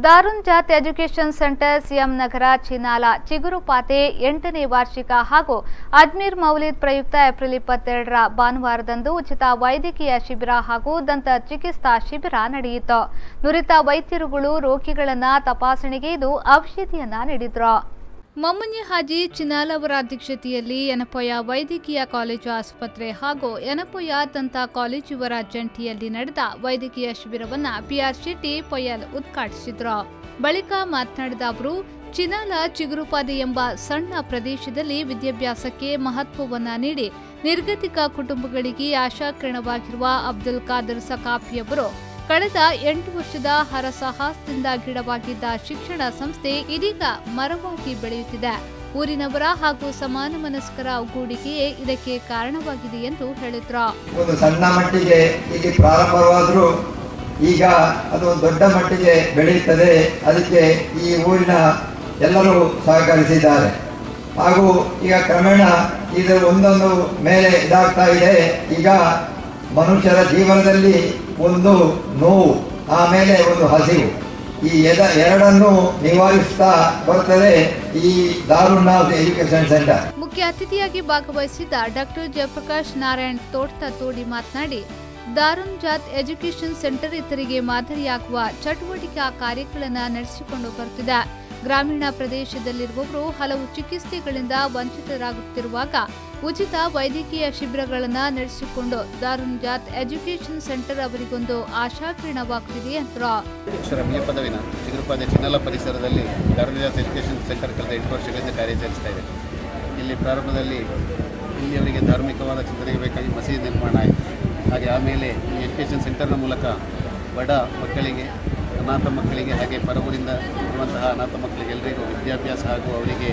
ದಾರುನ್ Najath education centre CM Nagar ಚಿನಾಲ ಚಿಗುರುಪಾತೆ ಎಂಟನೇ ವಾರ್ಷಿಕ ಹಾಗೂ ಅಜ್ಮೀರ್ ಮೌಲಿದ್ ಪ್ರಯುಕ್ತ ಏಪ್ರಿಲ್ ಇಪ್ಪತ್ತೆರಡರ ಭಾನುವಾರದಂದು ಉಚಿತ ವೈದ್ಯಕೀಯ ಶಿಬಿರ ಹಾಗೂ ದಂತ ಚಿಕಿತ್ಸಾ ಶಿಬಿರ ನಡೆಯಿತು ನುರಿತ ವೈದ್ಯರುಗಳು ರೋಗಿಗಳನ್ನ ತಪಾಸಣೆಗೆ ಇದು ಔಷಧಿಯನ್ನ ನೀಡಿದ್ರು ಮೊಮ್ಮನ್ಯ ಹಾಜಿ ಚಿನಾಲ್ ಅವರ ಅಧ್ಯಕ್ಷತೆಯಲ್ಲಿ ಯನಪೊಯ ವೈದ್ಯಕೀಯ ಕಾಲೇಜು ಆಸ್ಪತ್ರೆ ಹಾಗೂ ಯನಪೊಯ ದಂತ ಕಾಲೇಜು ಇವರ ಜಂಟಿಯಲ್ಲಿ ನಡೆದ ವೈದ್ಯಕೀಯ ಶಿಬಿರವನ್ನ ಪಿಆರ್ ಶೆಟ್ಟಿ ಪೊಯ್ಯಲ್ ಉದ್ಘಾಟಿಸಿದ್ರು ಬಳಿಕ ಮಾತನಾಡಿದ ಅವರು ಚಿನಾಲ ಚಿಗುರುಪಾದೆ ಎಂಬ ಸಣ್ಣ ಪ್ರದೇಶದಲ್ಲಿ ವಿದ್ಯಾಭ್ಯಾಸಕ್ಕೆ ಮಹತ್ವವನ್ನ ನೀಡಿ ನಿರ್ಗತಿಕ ಕುಟುಂಬಗಳಿಗೆ ಆಶಾಕಿರಣವಾಗಿರುವ ಅಬ್ದುಲ್ ಖಾದರ್ ಸಕಾಫಿಯವರು ಕಳೆದ ಎಂಟು ವರ್ಷದ ಹರಸಾಹಸದಿಂದ ಗಿಡವಾಗಿದ್ದ ಶಿಕ್ಷಣ ಸಂಸ್ಥೆ ಇದೀಗ ಮರವಾಗಿ ಬೆಳೆಯುತ್ತಿದೆ ಊರಿನವರ ಹಾಗೂ ಸಮಾನ ಮನಸ್ಕರ ಒಗ್ಗೂಡಿಕೆಯೇ ಇದಕ್ಕೆ ಕಾರಣವಾಗಿದೆ ಎಂದು ಹೇಳಿದ್ರು ಒಂದು ಸಣ್ಣ ಮಟ್ಟಿಗೆ ಇಲ್ಲಿ ಪ್ರಾರಂಭವಾದರೂ ಈಗ ಅದು ಒಂದು ದೊಡ್ಡ ಮಟ್ಟಿಗೆ ಬೆಳೆಯುತ್ತದೆ ಅದಕ್ಕೆ ಈ ಊರಿನ ಎಲ್ಲರೂ ಸಹಕರಿಸಿದ್ದಾರೆ ಹಾಗೂ ಈಗ ಕ್ರಮೇಣ ಇದು ಒಂದೊಂದು ಮೇಲೆ ಇದಾಗ್ತಾ ಇದೆ ಈಗ ಮನುಷ್ಯರ ಜೀವನದಲ್ಲಿ ಒಂದು ನೋವು ಆಮೇಲೆ ಒಂದು ಹಸಿವು ಈ ಎದ ಎರಡನ್ನು ನಿವಾರಿಸ್ತಾ ಬರ್ತದೆ ಈ ದಾರುಣ ಎಜುಕೇಶನ್ ಸೆಂಟರ್ ಮುಖ್ಯ ಅತಿಥಿಯಾಗಿ ಭಾಗವಹಿಸಿದ್ದ ಡಾಕ್ಟರ್ ಜಯಪ್ರಕಾಶ್ ನಾರಾಯಣ್ ತೋಡ್ತ ತೋಡಿ ಮಾತನಾಡಿ ದಾರುನ್ ಜಾತ್ ಎಜುಕೇಷನ್ ಸೆಂಟರ್ ಇತರಿಗೆ ಮಾದರಿಯಾಗುವ ಚಟುವಟಿಕಾ ಕಾರ್ಯಗಳನ್ನು ನಡೆಸಿಕೊಂಡು ಬರುತ್ತಿದೆ ಗ್ರಾಮೀಣ ಪ್ರದೇಶದಲ್ಲಿರುವವರು ಹಲವು ಚಿಕಿತ್ಸೆಗಳಿಂದ ವಂಚಿತರಾಗುತ್ತಿರುವಾಗ ಉಚಿತ ವೈದ್ಯಕೀಯ ಶಿಬಿರಗಳನ್ನು ನಡೆಸಿಕೊಂಡು ದಾರುನ್ ಜಾತ್ ಎಜುಕೇಷನ್ ಸೆಂಟರ್ ಅವರಿಗೊಂದು ಆಶಾಕಿರಣವಾಗುತ್ತಿದೆ ಎಂದರು ಅಕ್ಷರ ಬಿ ಎ ಪದವಿನ ಚಿಗುರುಪಾದೆ ಚಿನ್ನಲ ಪರಿಸರದಲ್ಲಿ ಧರ್ಮಜಾತ್ ಎಜುಕೇಷನ್ ಸೆಂಟರ್ ಕಳೆದ ಎಂಟು ವರ್ಷಗಳಿಂದ ಕಾರ್ಯಾಚರಿಸ್ತಾ ಇದೆ ಇಲ್ಲಿ ಪ್ರಾರಂಭದಲ್ಲಿ ಇಲ್ಲಿಯವರಿಗೆ ಧಾರ್ಮಿಕವಾದ ಚಿಂತನೆಗೆ ಬೇಕಾಗಿ ಮಸೀದಿ ನಿರ್ಮಾಣ ಆಯಿತು ಹಾಗೆ ಆಮೇಲೆ ಈ ಎಜುಕೇಷನ್ ಸೆಂಟರ್ನ ಮೂಲಕ ಬಡ ಮಕ್ಕಳಿಗೆ ಅನಾಥ ಮಕ್ಕಳಿಗೆ ಹಾಗೆ ಪರವೂರಿಂದ ಇರುವಂತಹ ಅನಾಥ ಮಕ್ಕಳಿಗೆ ಎಲ್ಲರಿಗೂ ವಿದ್ಯಾಭ್ಯಾಸ ಹಾಗೂ ಅವರಿಗೆ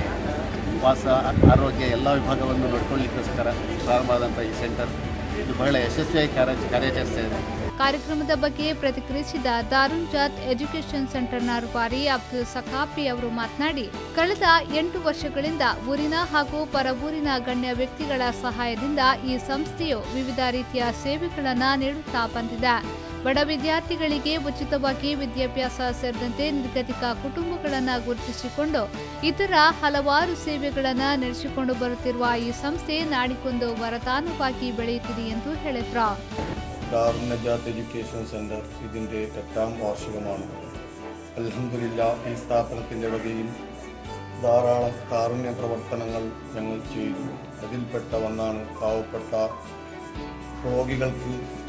ವಾಸ ಆರೋಗ್ಯ ಎಲ್ಲ ವಿಭಾಗವನ್ನು ನೋಡಿಕೊಳ್ಳಿಕ್ಕೋಸ್ಕರ ಪ್ರಾರಂಭ ಆದಂಥ ಈ ಸೆಂಟರ್ ಇದು ಬಹಳ ಯಶಸ್ವಿಯಾಗಿ ಕಾರ್ಯ ಕಾರ್ಯಾಚರಿಸ್ತಾ ಇದೆ ಕಾರ್ಯಕ್ರಮದ ಬಗ್ಗೆ ಪ್ರತಿಕ್ರಿಯಿಸಿದ ದಾರುನ್ ಜಾತ್ ಎಜುಕೇಷನ್ ಸೆಂಟರ್ನ ರೂಪಾರಿ ಅಬ್ದುಲ್ ಸಖಾಫಿ ಅವರು ಮಾತನಾಡಿ ಕಳೆದ ಎಂಟು ವರ್ಷಗಳಿಂದ ಊರಿನ ಹಾಗೂ ಪರವೂರಿನ ಗಣ್ಯ ವ್ಯಕ್ತಿಗಳ ಸಹಾಯದಿಂದ ಈ ಸಂಸ್ಥೆಯು ವಿವಿಧ ರೀತಿಯ ಸೇವೆಗಳನ್ನು ನೀಡುತ್ತಾ ಬಂದಿದೆ ಬಡ ವಿದ್ಯಾರ್ಥಿಗಳಿಗೆ ಉಚಿತವಾಗಿ ವಿದ್ಯಾಭ್ಯಾಸ ಸೇರಿದಂತೆ ನಿರ್ಗತಿಕ ಕುಟುಂಬಗಳನ್ನು ಗುರುತಿಸಿಕೊಂಡು ಇತರ ಹಲವಾರು ಸೇವೆಗಳನ್ನು ನಡೆಸಿಕೊಂಡು ಬರುತ್ತಿರುವ ಈ ಸಂಸ್ಥೆ ನಾಡಿಗೊಂದು ವರದಾನವಾಗಿ ಬೆಳೆಯುತ್ತಿದೆ ಎಂದು ಹೇಳಿದ್ರು ദാറുൻ നജാത്ത് എഡ്യൂക്കേഷൻ സെൻറ്റർ ഇതിൻ്റെ എട്ടാം വാർഷികമാണ് അൽഹംദുലില്ല ഈ സ്ഥാപനത്തിൻ്റെ വകയിൽ ധാരാളം കാരുണ്യ പ്രവർത്തനങ്ങൾ ഞങ്ങൾ ചെയ്തു അതിൽപ്പെട്ട ഒന്നാണ് പാവപ്പെട്ട രോഗികൾക്ക്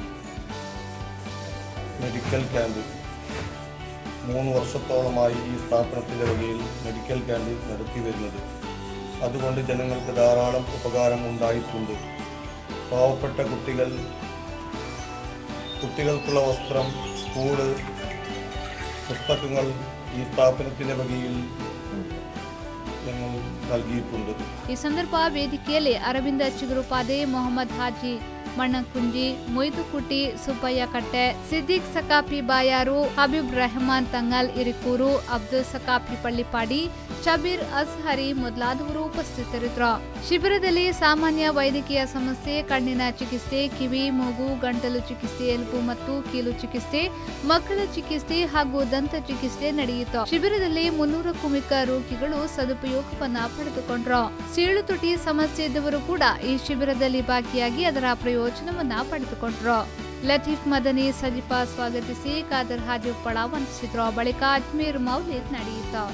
മെഡിക്കൽ ക്യാമ്പ് മൂന്ന് വർഷത്തോളമായി ഈ സ്ഥാപനത്തിൻ്റെ വകയിൽ മെഡിക്കൽ ക്യാമ്പ് നടത്തി വരുന്നത് അതുകൊണ്ട് ജനങ്ങൾക്ക് ധാരാളം ഉപകാരം ഉണ്ടായിട്ടുണ്ട് പാവപ്പെട്ട കുട്ടികൾ കുട്ടികൾക്കുള്ള വസ്ത്രം സ്കൂള് പുസ്തകങ്ങൾ ഈ സ്ഥാപനത്തിൻ്റെ വകയിൽ ഞങ്ങൾ നൽകിയിട്ടുണ്ട് ಈ ಸಂದರ್ಭ ವೇದಿಕೆಯಲ್ಲಿ ಅರವಿಂದ ಚಿಗುರುಪಾದೆ ಮೊಹಮ್ಮದ್ ಹಾಜಿ ಮಣ್ಣಕುಂಜಿ ಮೊಯ್ದುಕುಟಿ ಸುಬ್ಬಯ್ಯ ಕಟ್ಟೆ ಸಿದ್ದಿಕ್ ಸಕಾಫಿ ಬಾಯಾರು ಹಬೀಬ್ ರೆಹಮಾನ್ ತಂಗಲ್ ಇರಿಕೂರು ಅಬ್ದುಲ್ ಸಕಾಫಿ ಪಳ್ಳಿಪಾಡಿ ಶಬೀರ್ ಅಸ್ಹರಿ ಮೊದಲಾದವರು ಉಪಸ್ಥಿತರಿದ್ದರು ಶಿಬಿರದಲ್ಲಿ ಸಾಮಾನ್ಯ ವೈದ್ಯಕೀಯ ಸಮಸ್ಯೆ ಕಣ್ಣಿನ ಚಿಕಿತ್ಸೆ ಕಿವಿ ಮೂಗು ಗಂಟಲು ಚಿಕಿತ್ಸೆ ಎಲುಬು ಮತ್ತು ಕೀಲು ಚಿಕಿತ್ಸೆ ಮಕ್ಕಳ ಚಿಕಿತ್ಸೆ ಹಾಗೂ ದಂತ ಚಿಕಿತ್ಸೆ ನಡೆಯಿತು ಶಿಬಿರದಲ್ಲಿ ಮುನ್ನೂರಕ್ಕೂ ಮಿಕ್ಕ ರೋಗಿಗಳು ಸದುಪಯೋಗವನ್ನ ಪಡೆದುಕೊಂಡ್ರು ಸೀಳು ತುಟಿ ಸಮಸ್ಯೆ ಇದ್ದವರು ಕೂಡ ಈ ಶಿಬಿರದಲ್ಲಿ ಭಾಗಿಯಾಗಿ ಅದರ ಪ್ರಯೋಜನವನ್ನ ಪಡೆದುಕೊಂಡ್ರು ಲತೀಫ್ ಮದನಿ ಸಜಿಪಾ ಸ್ವಾಗತಿಸಿ ಖಾದರ್ ಹಾಜಿ ಪಳ ವಂದಿಸಿದ್ರು ಬಳಿಕ ಅಜ್ಮೀರ್ ಮೌಲಿದ್ ನಡೆಯಿತು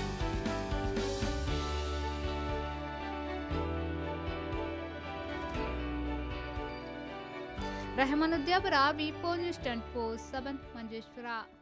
ರೆಹಮಾನುದ್ದಿ ಅವರ ವಿಪೋ news ten four seven Manjeshwar